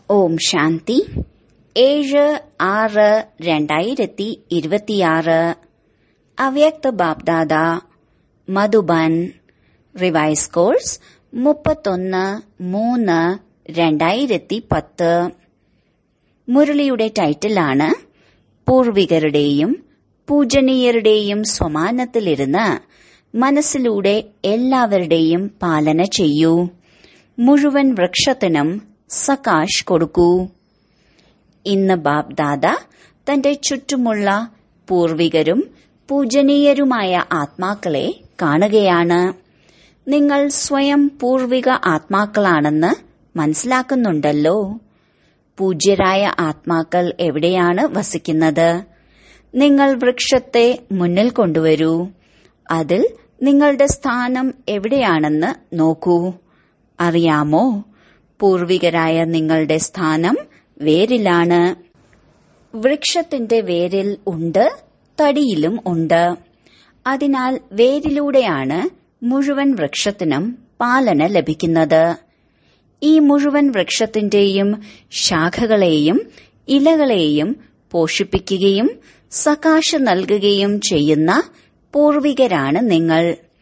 ഓം ശാന്തി ഏഴ് ആറ് രണ്ടായിരത്തി ഇരുപത്തിയാറ് അവ്യക്ത ബാബ്ദാദ മധുബൻ റിവൈസ് കോഴ്സ് മുപ്പത്തൊന്ന് മൂന്ന് രണ്ടായിരത്തി പത്ത് മുരളിയുടെ ടൈറ്റിലാണ് പൂർവികരുടെയും പൂജനീയരുടെയും സ്വമാനത്തിലിരുന്ന് മനസ്സിലൂടെ എല്ലാവരുടെയും പാലന ചെയ്യൂ മുഴുവൻ വൃക്ഷത്തിനും സകാശ് കൊടുക്കൂ ഇന്ന് ബാബ് ദാദ തന്റെ ചുറ്റുമുള്ള പൂർവികരും പൂജനീയരുമായ ആത്മാക്കളെ കാണുകയാണ് നിങ്ങൾ സ്വയം പൂർവിക ആത്മാക്കളാണെന്ന് മനസ്സിലാക്കുന്നുണ്ടല്ലോ പൂജ്യരായ ആത്മാക്കൾ എവിടെയാണ് വസിക്കുന്നത് നിങ്ങൾ വൃക്ഷത്തെ മുന്നിൽ കൊണ്ടുവരൂ അതിൽ നിങ്ങളുടെ സ്ഥാനം എവിടെയാണെന്ന് നോക്കൂ അറിയാമോ പൂർവികരായ നിങ്ങളുടെ സ്ഥാനം വേരിലാണ് വൃക്ഷത്തിന്റെ വേരിൽ ഉണ്ട് തടിയിലും ഉണ്ട് അതിനാൽ വേരിലൂടെയാണ് മുഴുവൻ വൃക്ഷത്തിനും പാലന ലഭിക്കുന്നത് ഈ മുഴുവൻ വൃക്ഷത്തിന്റെയും ശാഖകളെയും ഇലകളെയും പോഷിപ്പിക്കുകയും സകാശ നൽകുകയും ചെയ്യുന്ന പൂർവികരാണ് നിങ്ങൾ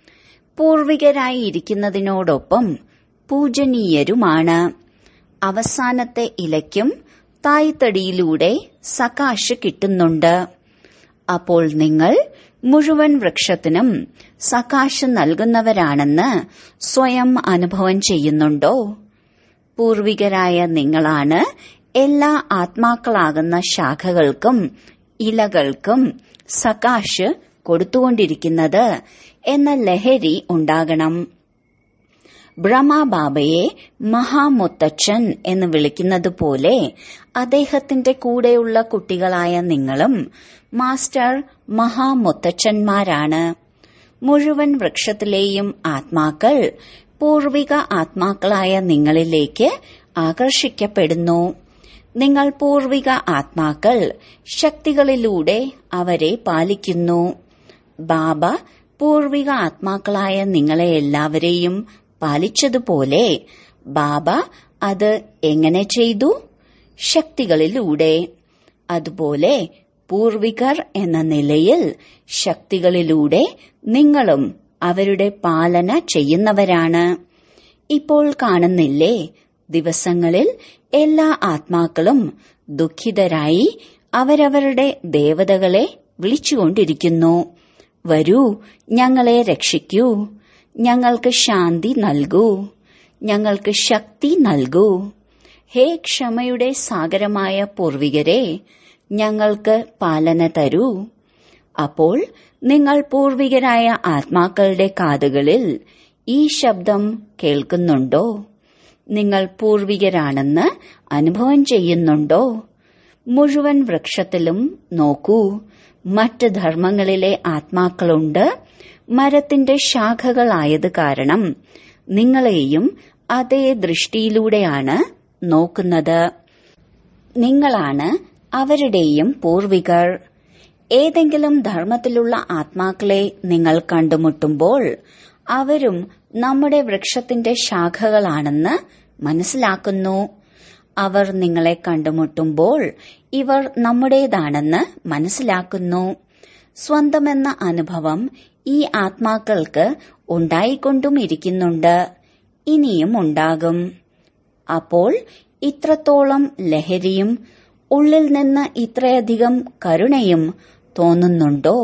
പൂർവികരായിരിക്കുന്നതിനോടൊപ്പം പൂജനീയരുമാണ് അവസാനത്തെ ഇലയ്ക്കും തായ്തടിയിലൂടെ സകാശ് കിട്ടുന്നുണ്ട് അപ്പോൾ നിങ്ങൾ മുഴുവൻ വൃക്ഷത്തിനും സകാശം നൽകുന്നവരാണെന്ന് സ്വയം അനുഭവം ചെയ്യുന്നുണ്ടോ പൂർവികരായ നിങ്ങളാണ് എല്ലാ ആത്മാക്കളാകുന്ന ശാഖകൾക്കും ഇലകൾക്കും സകാശ് കൊടുത്തുകൊണ്ടിരിക്കുന്നത് എന്ന ലഹരി ഉണ്ടാകണം ബ്രഹ്മബാബയെ മഹാമുത്തച്ഛൻ എന്ന് വിളിക്കുന്നത് പോലെ അദ്ദേഹത്തിന്റെ കൂടെയുള്ള കുട്ടികളായ നിങ്ങളും മാസ്റ്റർ മഹാമുത്തച്ഛന്മാരാണ് മുഴുവൻ വൃക്ഷത്തിലെയും ആത്മാക്കൾ പൂർവിക ആത്മാക്കളായ നിങ്ങളിലേക്ക് ആകർഷിക്കപ്പെടുന്നു നിങ്ങൾ പൂർവിക ആത്മാക്കൾ ശക്തികളിലൂടെ അവരെ പാലിക്കുന്നു ബാബ പൂർവിക ആത്മാക്കളായ നിങ്ങളെ എല്ലാവരെയും പാലിച്ചതുപോലെ ബാബ അത് എങ്ങനെ ചെയ്തു ശക്തികളിലൂടെ അതുപോലെ പൂർവികർ എന്ന നിലയിൽ ശക്തികളിലൂടെ നിങ്ങളും അവരുടെ പാലന ചെയ്യുന്നവരാണ് ഇപ്പോൾ കാണുന്നില്ലേ ദിവസങ്ങളിൽ എല്ലാ ആത്മാക്കളും ദുഃഖിതരായി അവരവരുടെ ദേവതകളെ വിളിച്ചുകൊണ്ടിരിക്കുന്നു വരൂ ഞങ്ങളെ രക്ഷിക്കൂ ഞങ്ങൾക്ക് ശാന്തി നൽകൂ ഞങ്ങൾക്ക് ശക്തി നൽകൂ ഹേ ക്ഷമയുടെ സാഗരമായ പൂർവികരെ ഞങ്ങൾക്ക് പാലന തരൂ അപ്പോൾ നിങ്ങൾ പൂർവികരായ ആത്മാക്കളുടെ കാതുകളിൽ ഈ ശബ്ദം കേൾക്കുന്നുണ്ടോ നിങ്ങൾ പൂർവികരാണെന്ന് അനുഭവം ചെയ്യുന്നുണ്ടോ മുഴുവൻ വൃക്ഷത്തിലും നോക്കൂ മറ്റ് ധർമ്മങ്ങളിലെ ആത്മാക്കളുണ്ട് മരത്തിന്റെ ശാഖകളായത് കാരണം നിങ്ങളെയും അതേ ദൃഷ്ടിയിലൂടെയാണ് നോക്കുന്നത് നിങ്ങളാണ് അവരുടെയും പൂർവികർ ഏതെങ്കിലും ധർമ്മത്തിലുള്ള ആത്മാക്കളെ നിങ്ങൾ കണ്ടുമുട്ടുമ്പോൾ അവരും നമ്മുടെ വൃക്ഷത്തിന്റെ ശാഖകളാണെന്ന് മനസ്സിലാക്കുന്നു അവർ നിങ്ങളെ കണ്ടുമുട്ടുമ്പോൾ ഇവർ നമ്മുടേതാണെന്ന് മനസ്സിലാക്കുന്നു സ്വന്തമെന്ന അനുഭവം ഈ ആത്മാക്കൾക്ക് ഉണ്ടായിക്കൊണ്ടും ഇരിക്കുന്നുണ്ട് ഇനിയും ഉണ്ടാകും അപ്പോൾ ഇത്രത്തോളം ലഹരിയും ഉള്ളിൽ നിന്ന് ഇത്രയധികം കരുണയും തോന്നുന്നുണ്ടോ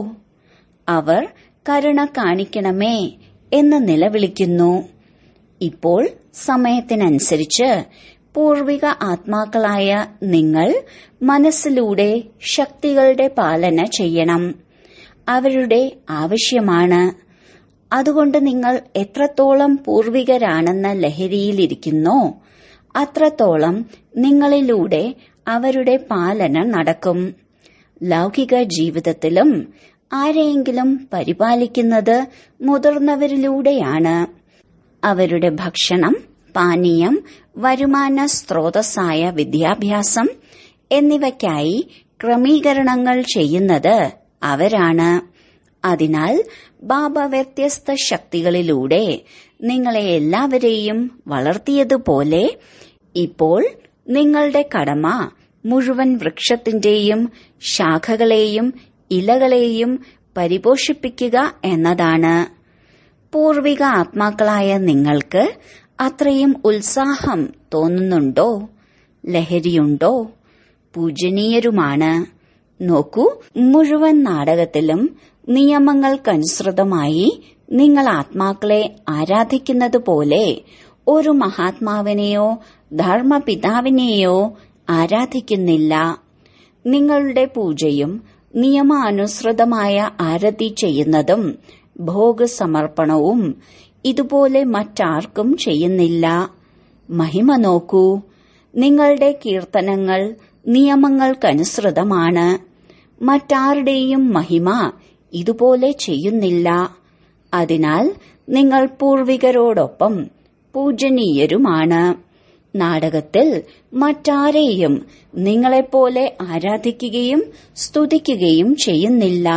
അവർ കരുണ കാണിക്കണമേ എന്ന് നിലവിളിക്കുന്നു ഇപ്പോൾ സമയത്തിനനുസരിച്ച് പൂർവിക ആത്മാക്കളായ നിങ്ങൾ മനസ്സിലൂടെ ശക്തികളുടെ പാലന ചെയ്യണം അവരുടെ ആവശ്യമാണ് അതുകൊണ്ട് നിങ്ങൾ എത്രത്തോളം പൂർവികരാണെന്ന ലഹരിയിലിരിക്കുന്നോ അത്രത്തോളം നിങ്ങളിലൂടെ അവരുടെ പാലന നടക്കും ലൗകിക ജീവിതത്തിലും ആരെയെങ്കിലും പരിപാലിക്കുന്നത് മുതിർന്നവരിലൂടെയാണ് അവരുടെ ഭക്ഷണം പാനീയം വരുമാന സ്രോതസ്സായ വിദ്യാഭ്യാസം എന്നിവയ്ക്കായി ക്രമീകരണങ്ങൾ ചെയ്യുന്നത് അവരാണ് അതിനാൽ ബാബ വ്യത്യസ്ത ശക്തികളിലൂടെ നിങ്ങളെ എല്ലാവരെയും വളർത്തിയതുപോലെ ഇപ്പോൾ നിങ്ങളുടെ കടമ മുഴുവൻ വൃക്ഷത്തിന്റെയും ശാഖകളെയും ഇലകളെയും പരിപോഷിപ്പിക്കുക എന്നതാണ് പൂർവിക ആത്മാക്കളായ നിങ്ങൾക്ക് അത്രയും ഉത്സാഹം തോന്നുന്നുണ്ടോ ലഹരിയുണ്ടോ പൂജനീയരുമാണ് നോക്കൂ മുഴുവൻ നാടകത്തിലും നിയമങ്ങൾക്കനുസൃതമായി നിങ്ങൾ ആത്മാക്കളെ ആരാധിക്കുന്നത് പോലെ ഒരു മഹാത്മാവിനെയോ ധർമ്മപിതാവിനെയോ ആരാധിക്കുന്നില്ല നിങ്ങളുടെ പൂജയും നിയമാനുസൃതമായ ആരതി ചെയ്യുന്നതും ഭോഗസമർപ്പണവും ഇതുപോലെ മറ്റാർക്കും ചെയ്യുന്നില്ല മഹിമ നോക്കൂ നിങ്ങളുടെ കീർത്തനങ്ങൾ നിയമങ്ങൾക്കനുസൃതമാണ് മറ്റാരുടെയും മഹിമ ഇതുപോലെ ചെയ്യുന്നില്ല അതിനാൽ നിങ്ങൾ പൂർവികരോടൊപ്പം പൂജനീയരുമാണ് നാടകത്തിൽ മറ്റാരെയും നിങ്ങളെപ്പോലെ ആരാധിക്കുകയും സ്തുതിക്കുകയും ചെയ്യുന്നില്ല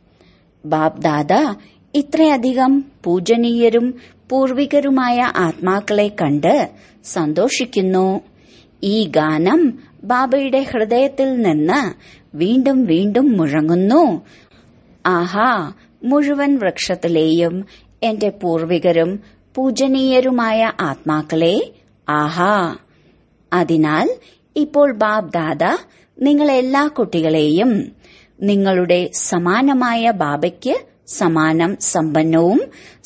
ബാബ്ദാദ ഇത്രയധികം പൂജനീയരും പൂർവികരുമായ ആത്മാക്കളെ കണ്ട് സന്തോഷിക്കുന്നു ഈ ഗാനം ബാബയുടെ ഹൃദയത്തിൽ നിന്ന് വീണ്ടും വീണ്ടും മുഴങ്ങുന്നു ആഹാ മുഴുവൻ വൃക്ഷത്തിലെയും എന്റെ പൂർവികരും പൂജനീയരുമായ ആത്മാക്കളെ ആഹാ അതിനാൽ ഇപ്പോൾ ബാബ് ദാദ നിങ്ങൾ എല്ലാ കുട്ടികളെയും നിങ്ങളുടെ സമാനമായ ബാബയ്ക്ക് സമാനം സമ്പന്നവും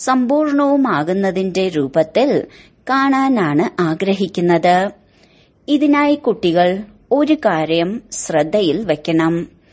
സമ്പൂർണവുമാകുന്നതിന്റെ രൂപത്തിൽ കാണാനാണ് ആഗ്രഹിക്കുന്നത് ഇതിനായി കുട്ടികൾ ഒരു കാര്യം ശ്രദ്ധയിൽ വെക്കണം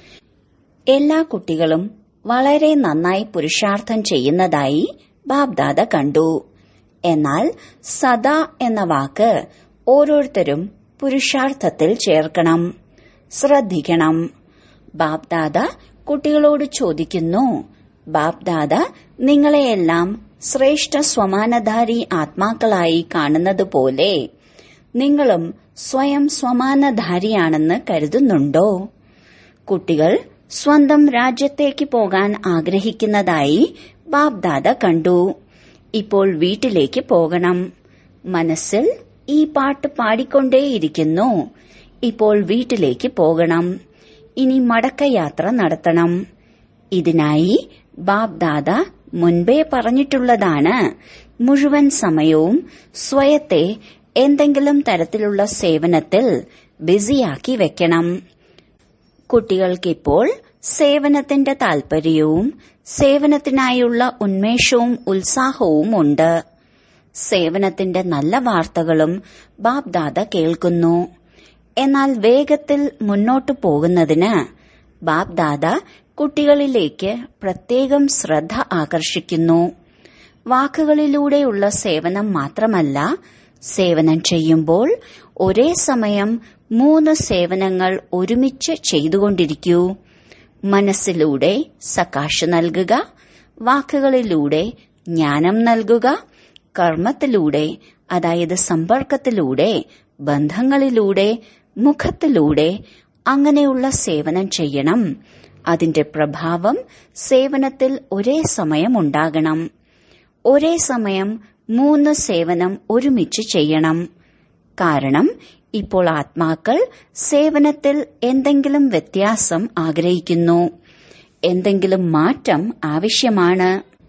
എല്ലാ കുട്ടികളും വളരെ നന്നായി പുരുഷാർത്ഥം ചെയ്യുന്നതായി ബാബ്ദാദ കണ്ടു എന്നാൽ സദാ എന്ന വാക്ക് ഓരോരുത്തരും പുരുഷാർത്ഥത്തിൽ ചേർക്കണം ശ്രദ്ധിക്കണം ബാബ്ദാദ കുട്ടികളോട് ചോദിക്കുന്നു ബാബ്ദാദ നിങ്ങളെയെല്ലാം ശ്രേഷ്ഠ സ്വമാനധാരി ആത്മാക്കളായി കാണുന്നത് പോലെ നിങ്ങളും സ്വയം സ്വമാനധാരിയാണെന്ന് കരുതുന്നുണ്ടോ കുട്ടികൾ സ്വന്തം രാജ്യത്തേക്ക് പോകാൻ ആഗ്രഹിക്കുന്നതായി ബാബ്ദാദ കണ്ടു ഇപ്പോൾ വീട്ടിലേക്ക് പോകണം മനസ്സിൽ ഈ പാട്ട് പാടിക്കൊണ്ടേയിരിക്കുന്നു ഇപ്പോൾ വീട്ടിലേക്ക് പോകണം ഇനി മടക്കയാത്ര നടത്തണം ഇതിനായി ബാബ്ദാദ മുൻപേ പറഞ്ഞിട്ടുള്ളതാണ് മുഴുവൻ സമയവും സ്വയത്തെ എന്തെങ്കിലും തരത്തിലുള്ള സേവനത്തിൽ ബിസിയാക്കി വെക്കണം കുട്ടികൾക്കിപ്പോൾ സേവനത്തിന്റെ താൽപര്യവും സേവനത്തിനായുള്ള ഉന്മേഷവും ഉത്സാഹവും ഉണ്ട് സേവനത്തിന്റെ നല്ല വാർത്തകളും ബാബ്ദാദ കേൾക്കുന്നു എന്നാൽ വേഗത്തിൽ മുന്നോട്ടു പോകുന്നതിന് ബാബ്ദാദ കുട്ടികളിലേക്ക് പ്രത്യേകം ശ്രദ്ധ ആകർഷിക്കുന്നു വാക്കുകളിലൂടെയുള്ള സേവനം മാത്രമല്ല സേവനം ചെയ്യുമ്പോൾ ഒരേ സമയം മൂന്ന് സേവനങ്ങൾ ഒരുമിച്ച് ചെയ്തുകൊണ്ടിരിക്കൂ മനസ്സിലൂടെ സകാശ് നൽകുക വാക്കുകളിലൂടെ ജ്ഞാനം നൽകുക കർമ്മത്തിലൂടെ അതായത് സമ്പർക്കത്തിലൂടെ ബന്ധങ്ങളിലൂടെ മുഖത്തിലൂടെ അങ്ങനെയുള്ള സേവനം ചെയ്യണം അതിന്റെ പ്രഭാവം സേവനത്തിൽ ഒരേ സമയം ഉണ്ടാകണം ഒരേ സമയം മൂന്ന് സേവനം ഒരുമിച്ച് ചെയ്യണം കാരണം ഇപ്പോൾ ആത്മാക്കൾ സേവനത്തിൽ എന്തെങ്കിലും വ്യത്യാസം ആഗ്രഹിക്കുന്നു എന്തെങ്കിലും മാറ്റം ആവശ്യമാണ്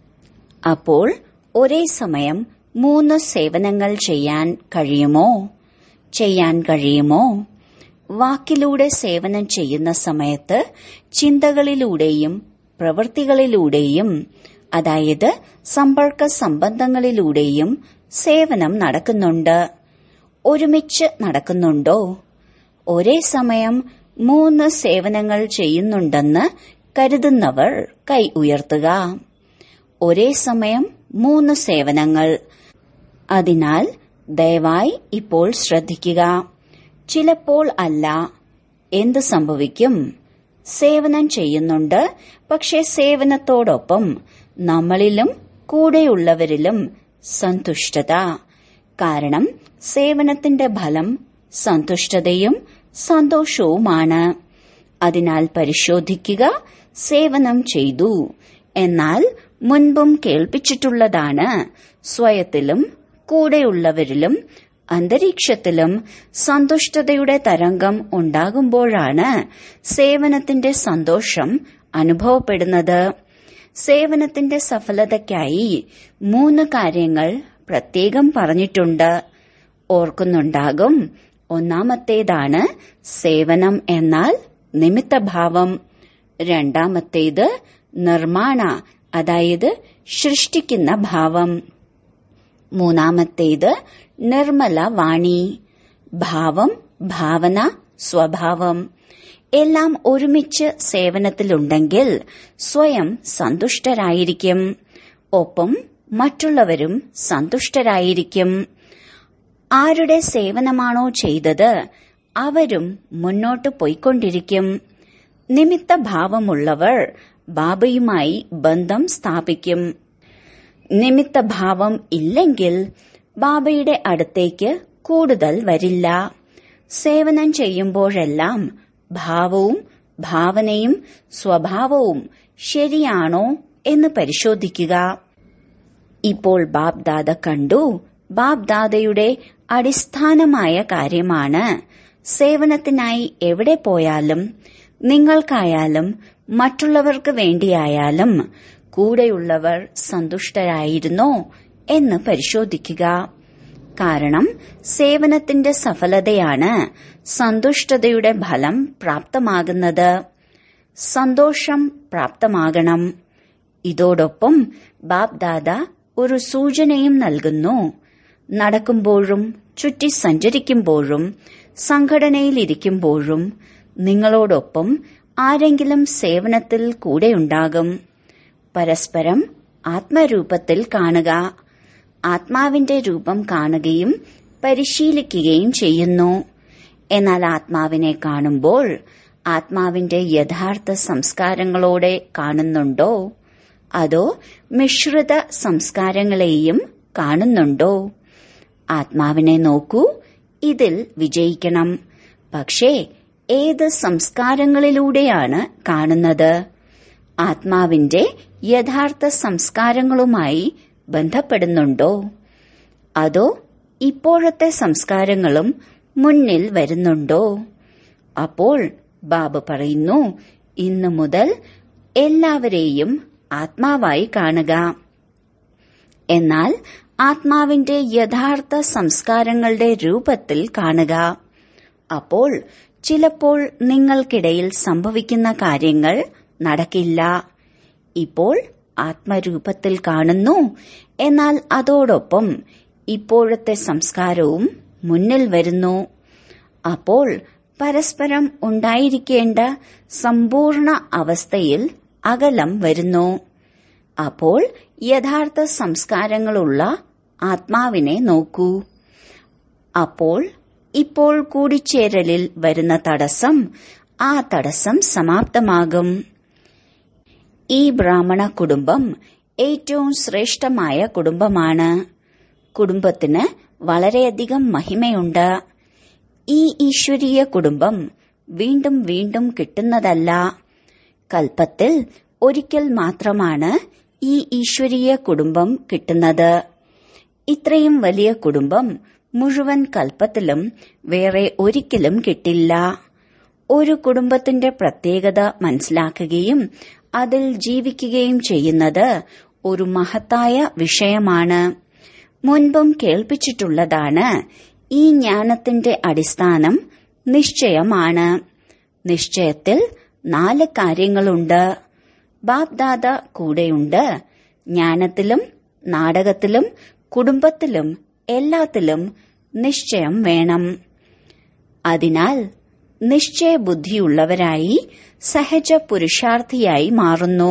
അപ്പോൾ ഒരേ സമയം മൂന്ന് സേവനങ്ങൾ ചെയ്യാൻ കഴിയുമോ ചെയ്യാൻ കഴിയുമോ വാക്കിലൂടെ സേവനം ചെയ്യുന്ന സമയത്ത് ചിന്തകളിലൂടെയും പ്രവൃത്തികളിലൂടെയും അതായത് സമ്പർക്ക സംബന്ധങ്ങളിലൂടെയും സേവനം നടക്കുന്നുണ്ട് ഒരുമിച്ച് നടക്കുന്നുണ്ടോ ഒരേ സമയം മൂന്ന് സേവനങ്ങൾ ചെയ്യുന്നുണ്ടെന്ന് കരുതുന്നവർ കൈ ഉയർത്തുക ഒരേ സമയം മൂന്ന് സേവനങ്ങൾ അതിനാൽ ദയവായി ഇപ്പോൾ ശ്രദ്ധിക്കുക ചിലപ്പോൾ അല്ല എന്ത് സംഭവിക്കും സേവനം ചെയ്യുന്നുണ്ട് പക്ഷെ സേവനത്തോടൊപ്പം നമ്മളിലും കൂടെയുള്ളവരിലും സന്തുഷ്ടത കാരണം സേവനത്തിന്റെ ഫലം സന്തുഷ്ടതയും സന്തോഷവുമാണ് അതിനാൽ പരിശോധിക്കുക സേവനം ചെയ്തു എന്നാൽ മുൻപും കേൾപ്പിച്ചിട്ടുള്ളതാണ് സ്വയത്തിലും കൂടെയുള്ളവരിലും അന്തരീക്ഷത്തിലും സന്തുഷ്ടതയുടെ തരംഗം ഉണ്ടാകുമ്പോഴാണ് സേവനത്തിന്റെ സന്തോഷം അനുഭവപ്പെടുന്നത് സേവനത്തിന്റെ സഫലതയ്ക്കായി മൂന്ന് കാര്യങ്ങൾ പ്രത്യേകം പറഞ്ഞിട്ടുണ്ട് ഓർക്കുന്നുണ്ടാകും ഒന്നാമത്തേതാണ് സേവനം എന്നാൽ നിമിത്തഭാവം രണ്ടാമത്തേത് നിർമ്മാണ അതായത് സൃഷ്ടിക്കുന്ന ഭാവം മൂന്നാമത്തേത് നിർമ്മല വാണി ഭാവം ഭാവന സ്വഭാവം എല്ലാം ഒരുമിച്ച് സേവനത്തിലുണ്ടെങ്കിൽ സ്വയം സന്തുഷ്ടരായിരിക്കും ഒപ്പം മറ്റുള്ളവരും സന്തുഷ്ടരായിരിക്കും ആരുടെ സേവനമാണോ ചെയ്തത് അവരും മുന്നോട്ട് പോയിക്കൊണ്ടിരിക്കും നിമിത്തഭാവമുള്ളവർ ബാബയുമായി ബന്ധം സ്ഥാപിക്കും നിമിത്തഭാവം ഇല്ലെങ്കിൽ ബാബയുടെ അടുത്തേക്ക് കൂടുതൽ വരില്ല സേവനം ചെയ്യുമ്പോഴെല്ലാം ഭാവവും ഭാവനയും സ്വഭാവവും ശരിയാണോ എന്ന് പരിശോധിക്കുക ഇപ്പോൾ ബാബ്ദാദ കണ്ടു ബാബ്ദാദയുടെ അടിസ്ഥാനമായ കാര്യമാണ് സേവനത്തിനായി എവിടെ പോയാലും നിങ്ങൾക്കായാലും മറ്റുള്ളവർക്ക് വേണ്ടിയായാലും കൂടെയുള്ളവർ സന്തുഷ്ടരായിരുന്നോ എന്ന് പരിശോധിക്കുക കാരണം സേവനത്തിന്റെ സഫലതയാണ് സന്തുഷ്ടതയുടെ ഫലം പ്രാപ്തമാകുന്നത് സന്തോഷം പ്രാപ്തമാകണം ഇതോടൊപ്പം ബാബ്ദാദ ഒരു സൂചനയും നൽകുന്നു നടക്കുമ്പോഴും ചുറ്റി സഞ്ചരിക്കുമ്പോഴും സംഘടനയിലിരിക്കുമ്പോഴും നിങ്ങളോടൊപ്പം ആരെങ്കിലും സേവനത്തിൽ കൂടെയുണ്ടാകും പരസ്പരം ആത്മരൂപത്തിൽ കാണുക ആത്മാവിന്റെ രൂപം കാണുകയും പരിശീലിക്കുകയും ചെയ്യുന്നു എന്നാൽ ആത്മാവിനെ കാണുമ്പോൾ ആത്മാവിന്റെ യഥാർത്ഥ സംസ്കാരങ്ങളോടെ കാണുന്നുണ്ടോ അതോ മിശ്രിത സംസ്കാരങ്ങളെയും കാണുന്നുണ്ടോ ആത്മാവിനെ നോക്കൂ ഇതിൽ വിജയിക്കണം പക്ഷേ ഏത് സംസ്കാരങ്ങളിലൂടെയാണ് കാണുന്നത് ആത്മാവിന്റെ യഥാർത്ഥ സംസ്കാരങ്ങളുമായി ബന്ധപ്പെടുന്നുണ്ടോ അതോ ഇപ്പോഴത്തെ സംസ്കാരങ്ങളും മുന്നിൽ വരുന്നുണ്ടോ അപ്പോൾ ബാബ പറയുന്നു ഇന്നു മുതൽ എല്ലാവരെയും ആത്മാവായി കാണുക എന്നാൽ ആത്മാവിന്റെ യഥാർത്ഥ സംസ്കാരങ്ങളുടെ രൂപത്തിൽ കാണുക അപ്പോൾ ചിലപ്പോൾ നിങ്ങൾക്കിടയിൽ സംഭവിക്കുന്ന കാര്യങ്ങൾ നടക്കില്ല ഇപ്പോൾ ആത്മരൂപത്തിൽ കാണുന്നു എന്നാൽ അതോടൊപ്പം ഇപ്പോഴത്തെ സംസ്കാരവും മുന്നിൽ വരുന്നു അപ്പോൾ പരസ്പരം ഉണ്ടായിരിക്കേണ്ട സമ്പൂർണ്ണ അവസ്ഥയിൽ അകലം വരുന്നു അപ്പോൾ യഥാർത്ഥ സംസ്കാരങ്ങളുള്ള ആത്മാവിനെ നോക്കൂ അപ്പോൾ ഇപ്പോൾ കൂടിച്ചേരലിൽ വരുന്ന തടസ്സം ആ തടസ്സം സമാപ്തമാകും ഈ ബ്രാഹ്മണ കുടുംബം ഏറ്റവും ശ്രേഷ്ഠമായ കുടുംബമാണ് കുടുംബത്തിന് വളരെയധികം മഹിമയുണ്ട് ഈ ഈശ്വരീയ കുടുംബം വീണ്ടും വീണ്ടും കിട്ടുന്നതല്ല കൽപ്പത്തിൽ ഒരിക്കൽ മാത്രമാണ് ഈ ഈശ്വരീയ കുടുംബം കിട്ടുന്നത് ഇത്രയും വലിയ കുടുംബം മുഴുവൻ കൽപ്പത്തിലും വേറെ ഒരിക്കലും കിട്ടില്ല ഒരു കുടുംബത്തിന്റെ പ്രത്യേകത മനസ്സിലാക്കുകയും അതിൽ ജീവിക്കുകയും ചെയ്യുന്നത് ഒരു മഹത്തായ വിഷയമാണ് മുൻപും കേൾപ്പിച്ചിട്ടുള്ളതാണ് ഈ ജ്ഞാനത്തിന്റെ അടിസ്ഥാനം നിശ്ചയമാണ് നിശ്ചയത്തിൽ നാല് കാര്യങ്ങളുണ്ട് ബാപ്ദാദ കൂടെയുണ്ട് ജ്ഞാനത്തിലും നാടകത്തിലും കുടുംബത്തിലും എല്ലാത്തിലും നിശ്ചയം വേണം അതിനാൽ നിശ്ചയബുദ്ധിയുള്ളവരായി സഹജ പുരുഷാർത്ഥിയായി മാറുന്നു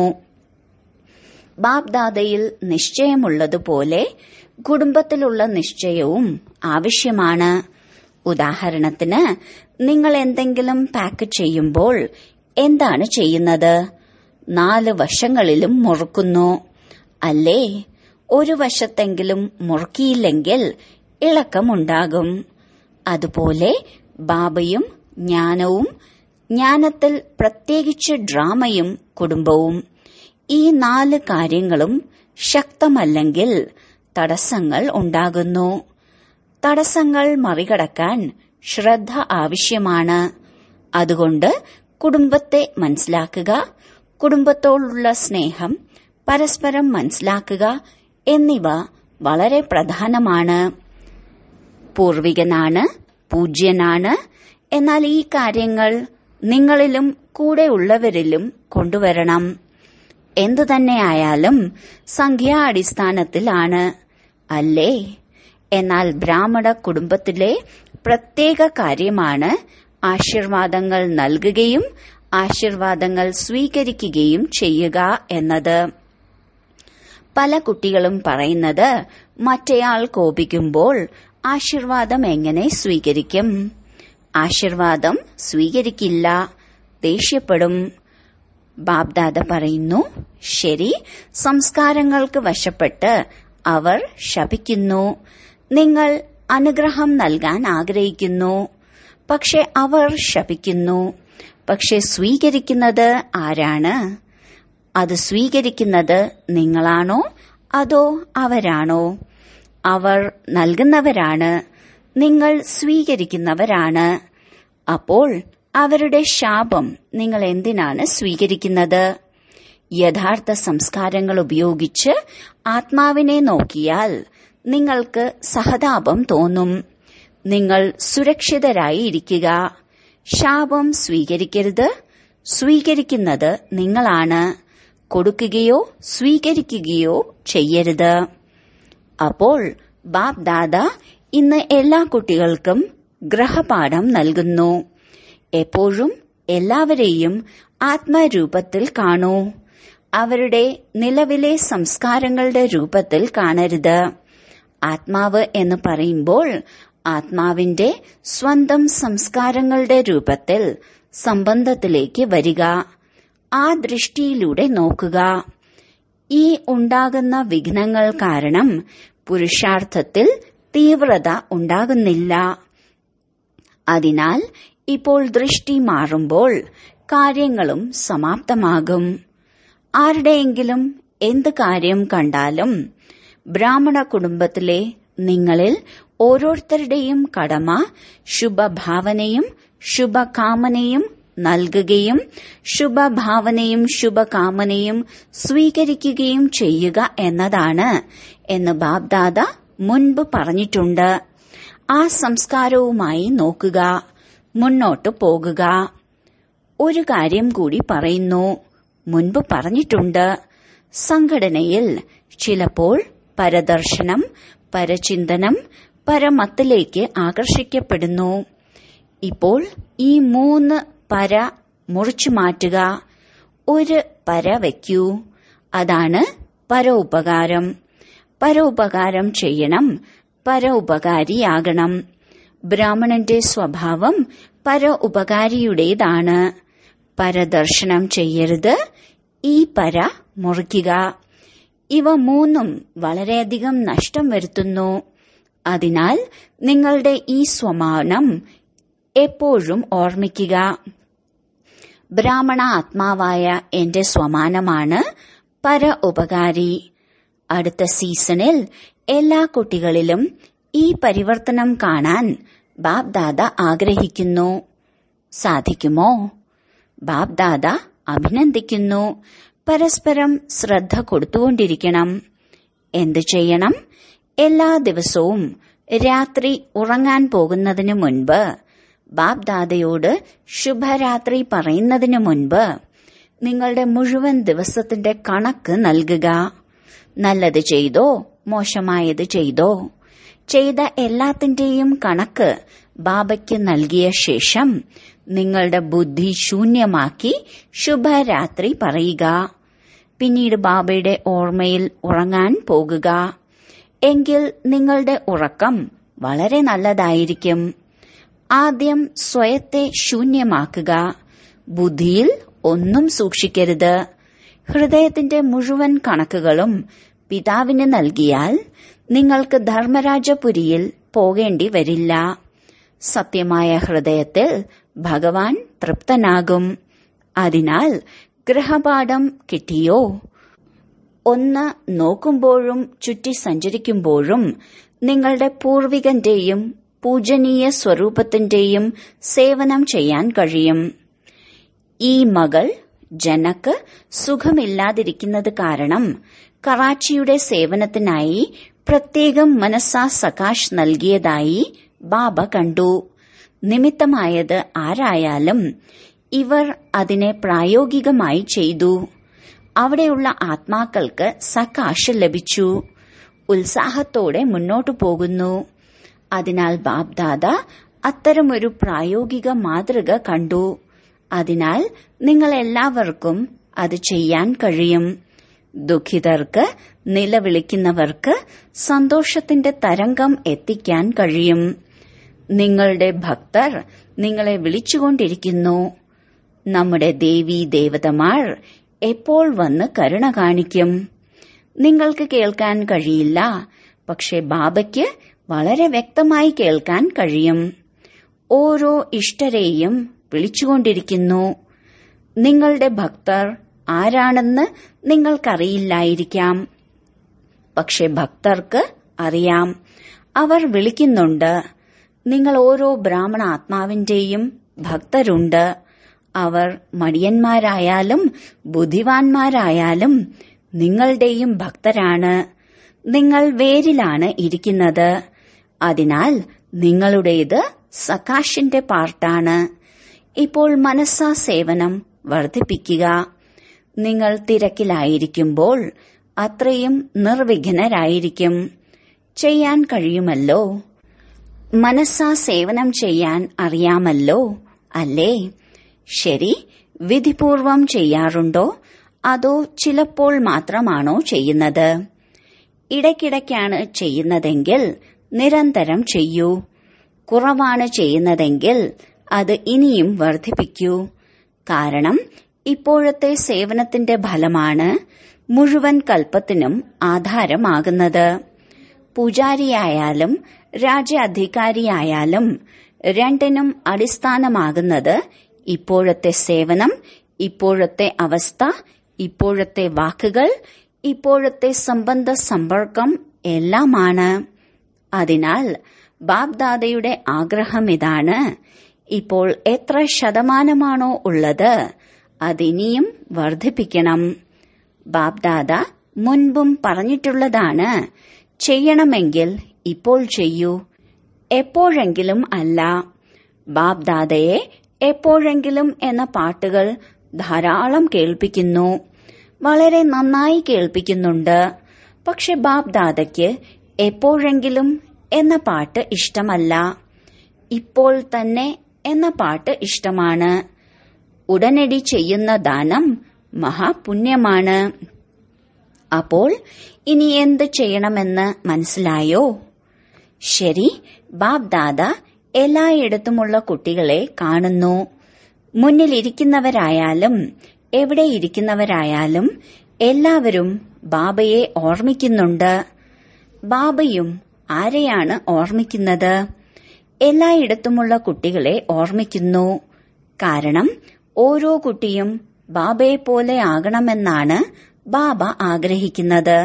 ബാപ്ദാദയിൽ നിശ്ചയമുള്ളതുപോലെ കുടുംബത്തിലുള്ള നിശ്ചയവും ആവശ്യമാണ് ഉദാഹരണത്തിന് നിങ്ങൾ എന്തെങ്കിലും പാക്ക് ചെയ്യുമ്പോൾ എന്താണ് ചെയ്യുന്നത് നാല് വശങ്ങളിലും മുറുക്കുന്നു അല്ലേ ഒരു വശത്തെങ്കിലും മുറുക്കിയില്ലെങ്കിൽ ഇളക്കമുണ്ടാകും അതുപോലെ ബാബയും ജ്ഞാനവും ജ്ഞാനത്തിൽ പ്രത്യേകിച്ച് ഡ്രാമയും കുടുംബവും ഈ നാല് കാര്യങ്ങളും ശക്തമല്ലെങ്കിൽ തടസ്സങ്ങൾ ഉണ്ടാകുന്നു തടസ്സങ്ങൾ മറികടക്കാൻ ശ്രദ്ധ ആവശ്യമാണ് അതുകൊണ്ട് കുടുംബത്തെ മനസ്സിലാക്കുക കുടുംബത്തോടുള്ള സ്നേഹം പരസ്പരം മനസ്സിലാക്കുക എന്നിവ വളരെ പ്രധാനമാണ് പൂർവികനാണ് പൂജ്യനാണ് എന്നാൽ ഈ കാര്യങ്ങൾ നിങ്ങളിലും കൂടെയുള്ളവരിലും കൊണ്ടുവരണം എന്തു തന്നെയായാലും സംഖ്യാടിസ്ഥാനത്തിലാണ് അല്ലേ എന്നാൽ ബ്രാഹ്മണ കുടുംബത്തിലെ പ്രത്യേക കാര്യമാണ് ആശീർവാദങ്ങൾ നൽകുകയും ആശീർവാദങ്ങൾ സ്വീകരിക്കുകയും ചെയ്യുക എന്നത് പല കുട്ടികളും പറയുന്നത് മറ്റേയാൾ കോപിക്കുമ്പോൾ ആശീർവാദം എങ്ങനെ സ്വീകരിക്കും ആശീർവാദം സ്വീകരിക്കില്ല ദേഷ്യപ്പെടും ബാബ്ദാദ പറയുന്നു ശരി സംസ്കാരങ്ങൾക്ക് വശപ്പെട്ട് അവർ ശപിക്കുന്നു നിങ്ങൾ അനുഗ്രഹം നൽകാൻ ആഗ്രഹിക്കുന്നു പക്ഷെ അവർ ശപിക്കുന്നു പക്ഷെ സ്വീകരിക്കുന്നത് ആരാണ് അത് സ്വീകരിക്കുന്നത് നിങ്ങളാണോ അതോ അവരാണോ അവർ നൽകുന്നവരാണ് നിങ്ങൾ സ്വീകരിക്കുന്നവരാണ് അപ്പോൾ അവരുടെ ശാപം നിങ്ങൾ എന്തിനാണ് സ്വീകരിക്കുന്നത് യഥാർത്ഥ സംസ്കാരങ്ങൾ ഉപയോഗിച്ച് ആത്മാവിനെ നോക്കിയാൽ നിങ്ങൾക്ക് സഹതാപം തോന്നും നിങ്ങൾ സുരക്ഷിതരായി ഇരിക്കുക ശാപം സ്വീകരിക്കരുത് സ്വീകരിക്കുന്നത് നിങ്ങളാണ് കൊടുക്കുകയോ സ്വീകരിക്കുകയോ ചെയ്യരുത് അപ്പോൾ ബാബ് ദാദ ഇന്ന് എല്ലാ കുട്ടികൾക്കും ഗ്രഹപാഠം നൽകുന്നു എപ്പോഴും എല്ലാവരെയും ആത്മരൂപത്തിൽ കാണൂ അവരുടെ നിലവിലെ സംസ്കാരങ്ങളുടെ രൂപത്തിൽ കാണരുത് ആത്മാവ് എന്ന് പറയുമ്പോൾ ആത്മാവിന്റെ സ്വന്തം സംസ്കാരങ്ങളുടെ രൂപത്തിൽ സംബന്ധത്തിലേക്ക് വരിക ആ ദൃഷ്ടിയിലൂടെ നോക്കുക ഈ ഉണ്ടാകുന്ന വിഘ്നങ്ങൾ കാരണം പുരുഷാർത്ഥത്തിൽ തീവ്രത ഉണ്ടാകുന്നില്ല അതിനാൽ ഇപ്പോൾ ദൃഷ്ടി മാറുമ്പോൾ കാര്യങ്ങളും സമാപ്തമാകും ആരുടെയെങ്കിലും എന്ത് കാര്യം കണ്ടാലും ബ്രാഹ്മണ കുടുംബത്തിലെ നിങ്ങളിൽ ഓരോരുത്തരുടെയും കടമ ശുഭഭാവനയും ശുഭകാമനയും നൽകുകയും ശുഭഭാവനയും ശുഭകാമനയും സ്വീകരിക്കുകയും ചെയ്യുക എന്നതാണ് എന്ന് ബാബ്ദാദ മുൻപ് പറഞ്ഞിട്ടുണ്ട് ആ സംസ്കാരവുമായി നോക്കുക മുന്നോട്ടു പോകുക ഒരു കാര്യം കൂടി പറയുന്നു മുൻപ് പറഞ്ഞിട്ടുണ്ട് സംഘടനയിൽ ചിലപ്പോൾ പരദർശനം പരചിന്തനം പരമത്തിലേക്ക് ആകർഷിക്കപ്പെടുന്നു ഇപ്പോൾ ഈ മൂന്ന് പര മുറിച്ചു മാറ്റുക ഒരു പര വയ്ക്കൂ അതാണ് പരോപകാരം പരോപകാരം ചെയ്യണം പരോപകാരിയാകണം ബ്രാഹ്മണന്റെ സ്വഭാവം പര ഉപകാരിയുടേതാണ് പരദർശനം ചെയ്യരുത് ഈ പര മുറിക്കുക ഇവ മൂന്നും വളരെയധികം നഷ്ടം വരുത്തുന്നു അതിനാൽ നിങ്ങളുടെ ഈ സ്വമാനം എപ്പോഴും ഓർമ്മിക്കുക ബ്രാഹ്മണ ആത്മാവായ എന്റെ സ്വമാനമാണ് പര ഉപകാരി അടുത്ത സീസണിൽ എല്ലാ കുട്ടികളിലും ഈ പരിവർത്തനം കാണാൻ ബാബ് ദാദ ആഗ്രഹിക്കുന്നു സാധിക്കുമോ ബാബ് ദാദ അഭിനന്ദിക്കുന്നു പരസ്പരം ശ്രദ്ധ കൊടുത്തുകൊണ്ടിരിക്കണം എന്തു ചെയ്യണം എല്ലാ ദിവസവും രാത്രി ഉറങ്ങാൻ പോകുന്നതിനു മുൻപ് ബാബ് ദാദയോട് ശുഭരാത്രി പറയുന്നതിനു മുൻപ് നിങ്ങളുടെ മുഴുവൻ ദിവസത്തിന്റെ കണക്ക് നൽകുക നല്ലത് ചെയ്തോ മോശമായത് ചെയ്തോ ചെയ്ത എല്ലാത്തിന്റെയും കണക്ക് ബാബയ്ക്ക് നൽകിയ ശേഷം നിങ്ങളുടെ ബുദ്ധി ശൂന്യമാക്കി ശുഭരാത്രി പറയുക പിന്നീട് ബാബയുടെ ഓർമ്മയിൽ ഉറങ്ങാൻ പോകുക എങ്കിൽ നിങ്ങളുടെ ഉറക്കം വളരെ നല്ലതായിരിക്കും ആദ്യം സ്വയത്തെ ശൂന്യമാക്കുക ബുദ്ധിയിൽ ഒന്നും സൂക്ഷിക്കരുത് ഹൃദയത്തിന്റെ മുഴുവൻ കണക്കുകളും പിതാവിന് നൽകിയാൽ നിങ്ങൾക്ക് ധർമ്മരാജപുരിയിൽ പോകേണ്ടി വരില്ല സത്യമായ ഹൃദയത്തിൽ ഭഗവാൻ തൃപ്തനാകും അതിനാൽ ഗൃഹപാഠം കിട്ടിയോ ഒന്ന് നോക്കുമ്പോഴും ചുറ്റി സഞ്ചരിക്കുമ്പോഴും നിങ്ങളുടെ പൂർവികന്റെയും പൂജനീയ സ്വരൂപത്തിന്റെയും സേവനം ചെയ്യാൻ കഴിയും ഈ മകൾ ജനക്ക് സുഖമില്ലാതിരിക്കുന്നത് കാരണം കറാച്ചിയുടെ സേവനത്തിനായി പ്രത്യേകം മനസ്സാ സകാശ് നൽകിയതായി ബാബ കണ്ടു നിമിത്തമായത് ആരായാലും ഇവർ അതിനെ പ്രായോഗികമായി ചെയ്തു അവിടെയുള്ള ആത്മാക്കൾക്ക് സകാശ് ലഭിച്ചു ഉത്സാഹത്തോടെ മുന്നോട്ടു പോകുന്നു അതിനാൽ ബാബ്ദാദ അത്തരമൊരു പ്രായോഗിക മാതൃക കണ്ടു അതിനാൽ നിങ്ങൾ എല്ലാവർക്കും അത് ചെയ്യാൻ കഴിയും ദുഃഖിതർക്ക് നിലവിളിക്കുന്നവർക്ക് സന്തോഷത്തിന്റെ തരംഗം എത്തിക്കാൻ കഴിയും നിങ്ങളുടെ ഭക്തർ നിങ്ങളെ വിളിച്ചുകൊണ്ടിരിക്കുന്നു നമ്മുടെ ദേവി ദേവതമാർ എപ്പോൾ വന്ന് കരുണ കാണിക്കും നിങ്ങൾക്ക് കേൾക്കാൻ കഴിയില്ല പക്ഷെ ബാബയ്ക്ക് വളരെ വ്യക്തമായി കേൾക്കാൻ കഴിയും ഓരോ ഇഷ്ടരെയും വിളിച്ചുകൊണ്ടിരിക്കുന്നു നിങ്ങളുടെ ഭക്തർ ആരാണെന്ന് നിങ്ങൾക്കറിയില്ലായിരിക്കാം പക്ഷെ ഭക്തർക്ക് അറിയാം അവർ വിളിക്കുന്നുണ്ട് നിങ്ങൾ ഓരോ ബ്രാഹ്മണ ആത്മാവിന്റെയും ഭക്തരുണ്ട് അവർ മടിയന്മാരായാലും ബുദ്ധിവാന്മാരായാലും നിങ്ങളുടെയും ഭക്തരാണ് നിങ്ങൾ വേരിലാണ് ഇരിക്കുന്നത് അതിനാൽ നിങ്ങളുടേത് സകാശിന്റെ പാർട്ടാണ് ഇപ്പോൾ മനസ്സാ സേവനം വർദ്ധിപ്പിക്കുക നിങ്ങൾ തിരക്കിലായിരിക്കുമ്പോൾ അത്രയും നിർവിഘ്നരായിരിക്കും ചെയ്യാൻ കഴിയുമല്ലോ മനസ്സാ സേവനം ചെയ്യാൻ അറിയാമല്ലോ അല്ലേ ശരി വിധിപൂർവം ചെയ്യാറുണ്ടോ അതോ ചിലപ്പോൾ മാത്രമാണോ ചെയ്യുന്നത് ഇടയ്ക്കിടയ്ക്കാണ് ചെയ്യുന്നതെങ്കിൽ നിരന്തരം ചെയ്യൂ കുറവാണ് ചെയ്യുന്നതെങ്കിൽ അത് ഇനിയും വർദ്ധിപ്പിക്കൂ കാരണം ഇപ്പോഴത്തെ സേവനത്തിന്റെ ഫലമാണ് മുഴുവൻ കൽപ്പത്തിനും ആധാരമാകുന്നത് പൂജാരിയായാലും രാജ്യാധികാരിയായാലും രണ്ടിനും അടിസ്ഥാനമാകുന്നത് ഇപ്പോഴത്തെ സേവനം ഇപ്പോഴത്തെ അവസ്ഥ ഇപ്പോഴത്തെ വാക്കുകൾ ഇപ്പോഴത്തെ സംബന്ധ സമ്പർക്കം എല്ലാമാണ് അതിനാൽ ബാബ്ദാദയുടെ ആഗ്രഹം ഇതാണ് ഇപ്പോൾ എത്ര ശതമാനമാണോ ഉള്ളത് അതിനിയും വർദ്ധിപ്പിക്കണം ബാബ്ദാദ മുൻപും പറഞ്ഞിട്ടുള്ളതാണ് ചെയ്യണമെങ്കിൽ ഇപ്പോൾ ചെയ്യൂ എപ്പോഴെങ്കിലും അല്ല ബാബ്ദാദയെ എപ്പോഴെങ്കിലും എന്ന പാട്ടുകൾ ധാരാളം കേൾപ്പിക്കുന്നു വളരെ നന്നായി കേൾപ്പിക്കുന്നുണ്ട് പക്ഷെ ബാബ്ദാദയ്ക്ക് എപ്പോഴെങ്കിലും എന്ന പാട്ട് ഇഷ്ടമല്ല ഇപ്പോൾ തന്നെ എന്ന പാട്ട് ഇഷ്ടമാണ് ഉടനടി ചെയ്യുന്ന ദാനം മഹാപുണ്യമാണ് അപ്പോൾ ഇനി എന്ത് ചെയ്യണമെന്ന് മനസ്സിലായോ ശരി ബാബ്ദാദ എല്ലായിടത്തുമുള്ള കുട്ടികളെ കാണുന്നു മുന്നിലിരിക്കുന്നവരായാലും എവിടെ ഇരിക്കുന്നവരായാലും എല്ലാവരും ബാബയെ ഓർമ്മിക്കുന്നുണ്ട് ബാബയും ആരെയാണ് ഓർമ്മിക്കുന്നത് എല്ലായിടത്തുമുള്ള കുട്ടികളെ ഓർമ്മിക്കുന്നു കാരണം ഓരോ കുട്ടിയും ബാബയെ പോലെ ആകണമെന്നാണ് ബാബ ആഗ്രഹിക്കുന്നത്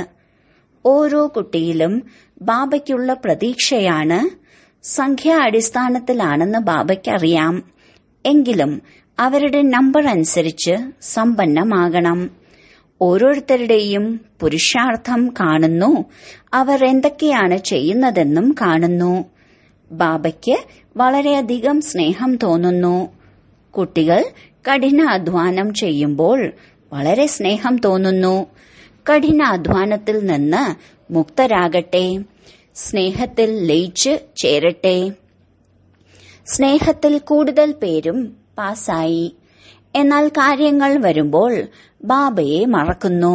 ഓരോ കുട്ടിയിലും ബാബയ്ക്കുള്ള പ്രതീക്ഷയാണ് സംഖ്യാ അടിസ്ഥാനത്തിലാണെന്ന് ബാബയ്ക്കറിയാം എങ്കിലും അവരുടെ നമ്പർ അനുസരിച്ച് സമ്പന്നമാകണം ഓരോരുത്തരുടെയും പുരുഷാർത്ഥം കാണുന്നു അവർ എന്തൊക്കെയാണ് ചെയ്യുന്നതെന്നും കാണുന്നു ബാബയ്ക്ക് വളരെയധികം സ്നേഹം തോന്നുന്നു കുട്ടികൾ കഠിനാധ്വാനം ചെയ്യുമ്പോൾ വളരെ സ്നേഹം തോന്നുന്നു കഠിനാധ്വാനത്തിൽ നിന്ന് മുക്തരാകട്ടെ സ്നേഹത്തിൽ ലയിച്ച് ചേരട്ടെ സ്നേഹത്തിൽ കൂടുതൽ പേരും പാസായി എന്നാൽ കാര്യങ്ങൾ വരുമ്പോൾ ബാബയെ മറക്കുന്നു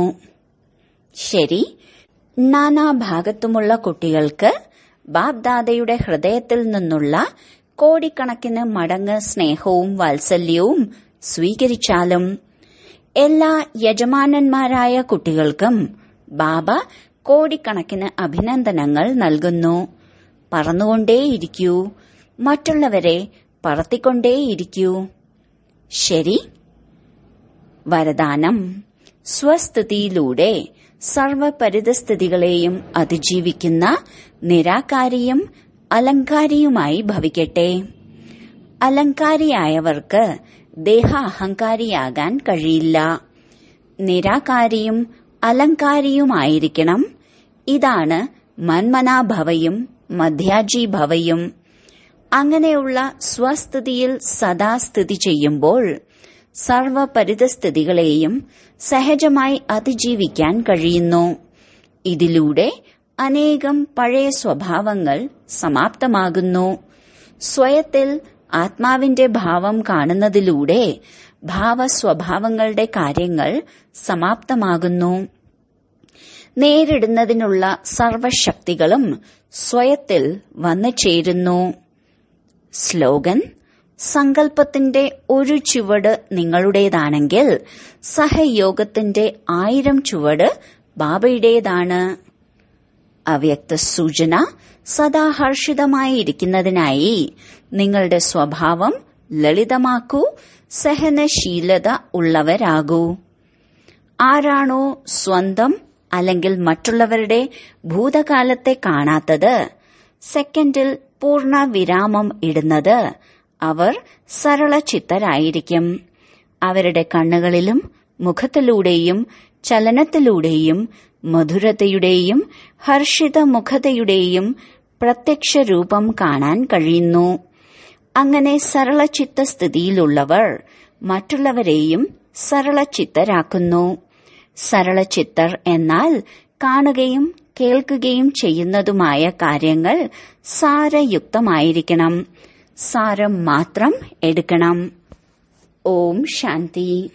ശരി നാനാഭാഗത്തുമുള്ള കുട്ടികൾക്ക് ബാബ്ദാദയുടെ ഹൃദയത്തിൽ നിന്നുള്ള കോടിക്കണക്കിന് മടങ്ങ് സ്നേഹവും വാത്സല്യവും സ്വീകരിച്ചാലും എല്ലാ യജമാനന്മാരായ കുട്ടികൾക്കും ബാബ കോടിക്കണക്കിന് അഭിനന്ദനങ്ങൾ നൽകുന്നു പറന്നുകൊണ്ടേയിരിക്കൂ മറ്റുള്ളവരെ പറത്തിക്കൊണ്ടേയിരിക്കൂ ശരി വരദാനം സ്വസ്ഥിതിയിലൂടെ സർവപരിതസ്ഥിതികളെയും അതിജീവിക്കുന്ന നിരാകാരിയും അലങ്കാരിയുമായി ഭവിക്കട്ടെ അലങ്കാരിയായവർക്ക് ദേഹ അഹങ്കാരിയാകാൻ കഴിയില്ല നിരാകാരിയും അലങ്കാരിയുമായിരിക്കണം ഇതാണ് മന്മനാഭവയും മധ്യാജീഭവയും അങ്ങനെയുള്ള സ്വസ്ഥിതിയിൽ സദാ സ്ഥിതി ചെയ്യുമ്പോൾ സർവപരിതസ്ഥിതികളെയും സഹജമായി അതിജീവിക്കാൻ കഴിയുന്നു ഇതിലൂടെ അനേകം പഴയ സ്വഭാവങ്ങൾ സമാപ്തമാകുന്നു സ്വയത്തിൽ ആത്മാവിന്റെ ഭാവം കാണുന്നതിലൂടെ ഭാവസ്വഭാവങ്ങളുടെ കാര്യങ്ങൾ സമാപ്തമാകുന്നു നേരിടുന്നതിനുള്ള സർവശക്തികളും സ്വയത്തിൽ വന്നു ചേരുന്നു സ്ലോഗൻ സങ്കല്പത്തിന്റെ ഒരു ചുവട് നിങ്ങളുടേതാണെങ്കിൽ സഹയോഗത്തിന്റെ ആയിരം ചുവട് ബാബയുടേതാണ് അവ്യക്ത സൂചന സദാ ഹർഷിതമായിരിക്കുന്നതിനായി നിങ്ങളുടെ സ്വഭാവം ലളിതമാക്കൂ സഹനശീലത ഉള്ളവരാകൂ ആരാണോ സ്വന്തം അല്ലെങ്കിൽ മറ്റുള്ളവരുടെ ഭൂതകാലത്തെ കാണാത്തത് സെക്കൻഡിൽ പൂർണ്ണ വിരാമം ഇടുന്നത് അവർ സരളചിത്തരായിരിക്കും അവരുടെ കണ്ണുകളിലും മുഖത്തിലൂടെയും ചലനത്തിലൂടെയും മധുരതയുടെയും ഹർഷിത മുഖതയുടെയും പ്രത്യക്ഷ രൂപം കാണാൻ കഴിയുന്നു അങ്ങനെ സരളചിത്ത സ്ഥിതിയിലുള്ളവർ മറ്റുള്ളവരെയും സരളചിത്തരാക്കുന്നു സരളചിത്തർ എന്നാൽ കാണുകയും കേൾക്കുകയും ചെയ്യുന്നതുമായ കാര്യങ്ങൾ സാരയുക്തമായിരിക്കണം സാരം മാത്രം എടുക്കണം ഓം ശാന്തി